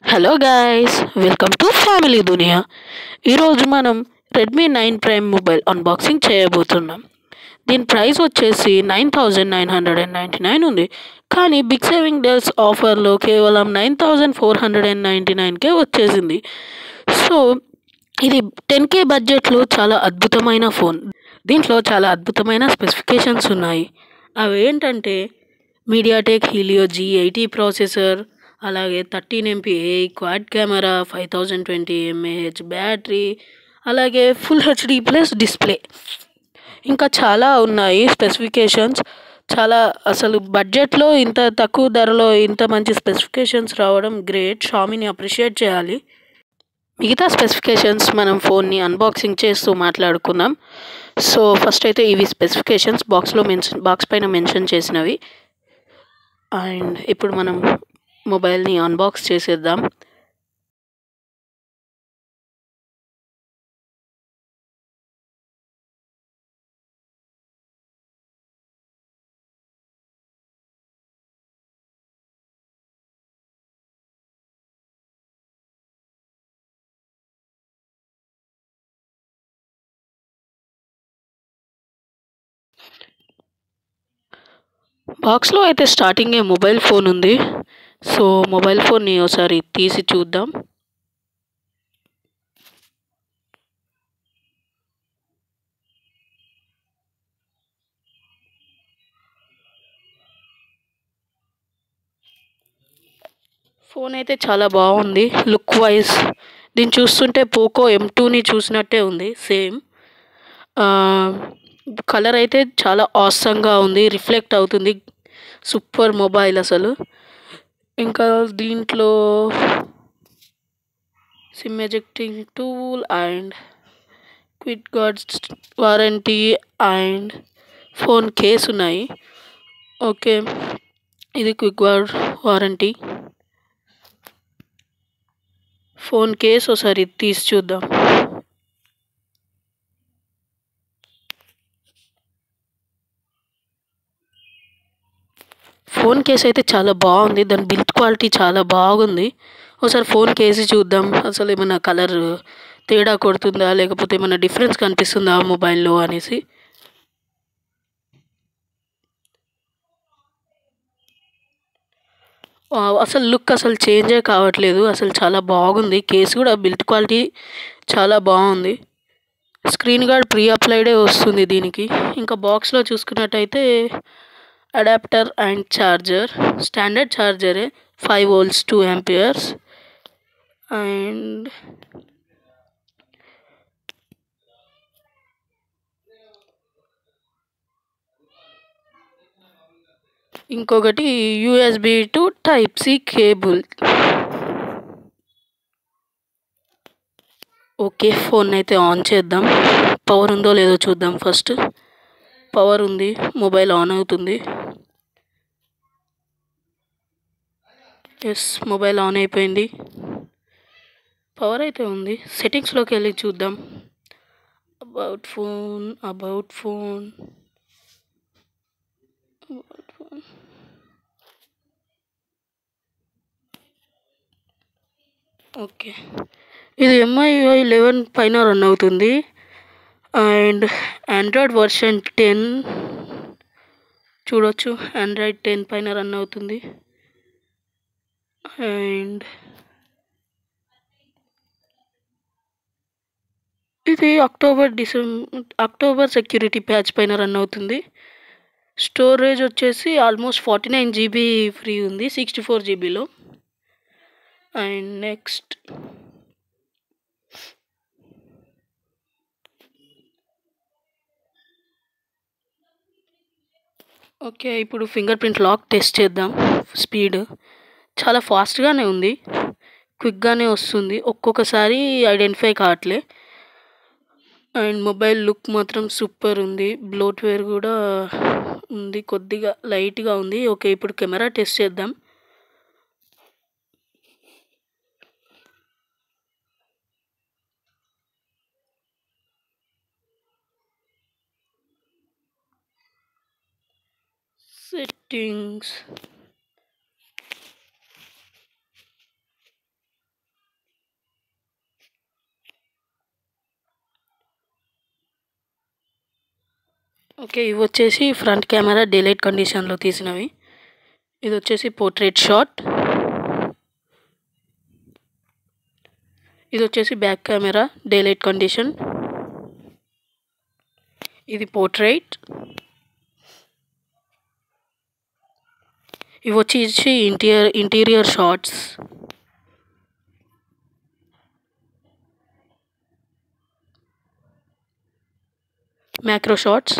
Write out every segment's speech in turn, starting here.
hello guys welcome to family Duniya ఈరోజు మనం Redmi nine prime mobile unboxing చేయబోతున్నాం దీని ప్రైస్ వచ్చేసి nine thousand nine hundred and ninety nine ఉంది కానీ బిగ్ సేవింగ్ డేస్ ఆఫర్లో కేవలం nine thousand four hundred and ninety నైన్కే వచ్చేసింది సో ఇది టెన్ కే బడ్జెట్లో చాలా అద్భుతమైన ఫోన్ దీంట్లో చాలా అద్భుతమైన స్పెసిఫికేషన్స్ ఉన్నాయి అవి ఏంటంటే MediaTek Helio G eighty processor అలాగే thirteen MP a quad camera five thousand twenty mAh battery అలాగే ఫుల్ హెచ్డి ప్లస్ డిస్ప్లే ఇంకా చాలా ఉన్నాయి స్పెసిఫికేషన్స్ చాలా అసలు బడ్జెట్లో ఇంత తక్కువ ధరలో ఇంత మంచి స్పెసిఫికేషన్స్ రావడం గ్రేట్ షామీని అప్రిషియేట్ చేయాలి మిగతా స్పెసిఫికేషన్స్ మనం ఫోన్ని అన్బాక్సింగ్ చేస్తూ మాట్లాడుకుందాం సో ఫస్ట్ అయితే ఇవి స్పెసిఫికేషన్స్ బాక్స్లో మెన్షన్ బాక్స్ పైన మెన్షన్ చేసినవి అండ్ ఇప్పుడు మనం మొబైల్ని అన్బాక్స్ చేసేద్దాం బాక్స్లో అయితే స్టార్టింగే మొబైల్ ఫోన్ ఉంది సో మొబైల్ ఫోన్ని ఒకసారి తీసి చూద్దాం ఫోన్ అయితే చాలా బాగుంది లుక్ వైజ్ దీన్ని చూస్తుంటే పోకో ఎం టూని చూసినట్టే ఉంది సేమ్ కలర్ అయితే చాలా ఆసంగా ఉంది రిఫ్లెక్ట్ అవుతుంది సూపర్ మొబైల్ అసలు ఇంకా దీంట్లో SIM ejecting tool and quick guide warranty and phone case okay ఓకే ఇది quick guide warranty phone case ఒకసారి తీసి చూద్దాం ఫోన్ కేస్ అయితే చాలా బాగుంది దాని బిల్డ్ క్వాలిటీ చాలా బాగుంది ఒకసారి ఫోన్ కేసి చూద్దాం అసలు ఏమైనా కలర్ తేడా కొడుతుందా లేకపోతే ఏమైనా డిఫరెన్స్ కనిపిస్తుందా మొబైల్లో అనేసి అసలు లుక్ అసలు చేంజే కావట్లేదు అసలు చాలా బాగుంది కేసు కూడా బిల్డ్ క్వాలిటీ చాలా బాగుంది స్క్రీన్ గార్డ్ ప్రీ అప్లైడే వస్తుంది దీనికి ఇంకా బాక్స్లో చూసుకున్నట్టయితే అడాప్టర్ అండ్ ఛార్జర్ స్టాండర్డ్ ఛార్జరే five volts two amperes and ఇంకొకటి USB to type C cable okay phone అయితే ఆన్ చేద్దాం పవర్ ఉందో లేదో చూద్దాం ఫస్ట్ పవర్ ఉంది మొబైల్ ఆన్ అవుతుంది ఎస్ మొబైల్ ఆన్ అయిపోయింది పవర్ అయితే ఉంది సెట్టింగ్స్లోకి వెళ్ళి చూద్దాం about phone about phone about phone okay ఇది ఎంఐ లెవెన్ పైన రన్ అవుతుంది అండ్ ఆండ్రాయిడ్ వర్షన్ టెన్ చూడొచ్చు ఆండ్రాయిడ్ టెన్ పైన రన్ అవుతుంది అండ్ ఇది October December October security patch పైన రన్ అవుతుంది స్టోరేజ్ వచ్చేసి almost forty nine GB free ఉంది సిక్స్టీ ఫోర్ జీబీలో అండ్ నెక్స్ట్ ఓకే ఇప్పుడు ఫింగర్ ప్రింట్ లాక్ టెస్ట్ చేద్దాం స్పీడ్ చాలా ఫాస్ట్గానే ఉంది క్విక్గానే వస్తుంది ఒక్కొక్కసారి ఐడెంటిఫై కావట్లే అండ్ మొబైల్ లుక్ మాత్రం సూపర్ ఉంది బ్లోట్వేర్ కూడా ఉంది కొద్దిగా లైట్గా ఉంది ఓకే ఇప్పుడు కెమెరా టెస్ట్ చేద్దాం సెట్టింగ్స్ ఓకే ఇవి వచ్చేసి ఫ్రంట్ కెమెరా డిలైట్ కండిషన్లో తీసినవి ఇది వచ్చేసి పోర్ట్రేట్ షాట్ ఇది వచ్చేసి బ్యాక్ కెమెరా డైలైట్ కండిషన్ ఇది పోర్ట్రైట్ ఇవి వచ్చేసి interior interior shots macro shots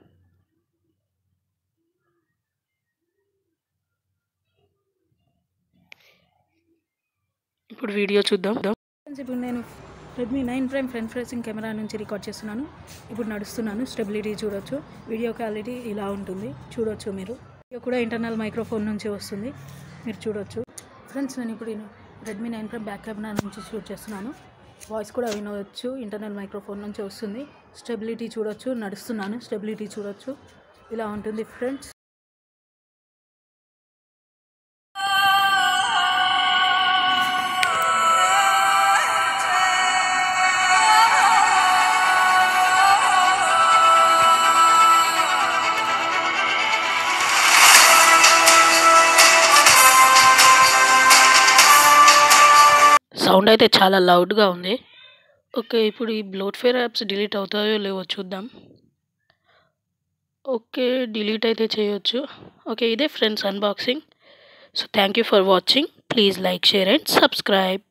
ఇప్పుడు వీడియో చూద్దాం ఫ్రెండ్స్ ఇప్పుడు నేను Redmi nine prime front facing camera నుంచి రికార్డ్ చేస్తున్నాను ఇప్పుడు నడుస్తున్నాను స్టెబిలిటీ చూడొచ్చు వీడియో క్వాలిటీ ఇలా ఉంటుంది చూడొచ్చు మీరు వీడియో కూడా ఇంటర్నల్ మైక్రోఫోన్ నుంచి వస్తుంది మీరు చూడొచ్చు ఫ్రెండ్స్ నేను ఇప్పుడు Redmi nine prime back camera నుంచి షూట్ చేస్తున్నాను వాయిస్ కూడా వినవచ్చు ఇంటర్నల్ మైక్రోఫోన్ నుంచి వస్తుంది స్టెబిలిటీ చూడొచ్చు నడుస్తున్నాను స్టెబిలిటీ చూడొచ్చు ఇలా ఉంటుంది ఫ్రెండ్స్ సౌండ్ అయితే చాలా లౌడ్గా ఉంది ఓకే ఇప్పుడు ఈ బ్లోట్ఫేర్ యాప్స్ డిలీట్ అవుతాయో లేవో చూద్దాం ఓకే డిలీట్ అయితే చేయొచ్చు ఓకే ఇదే friends unboxing so thank you for watching please like share and subscribe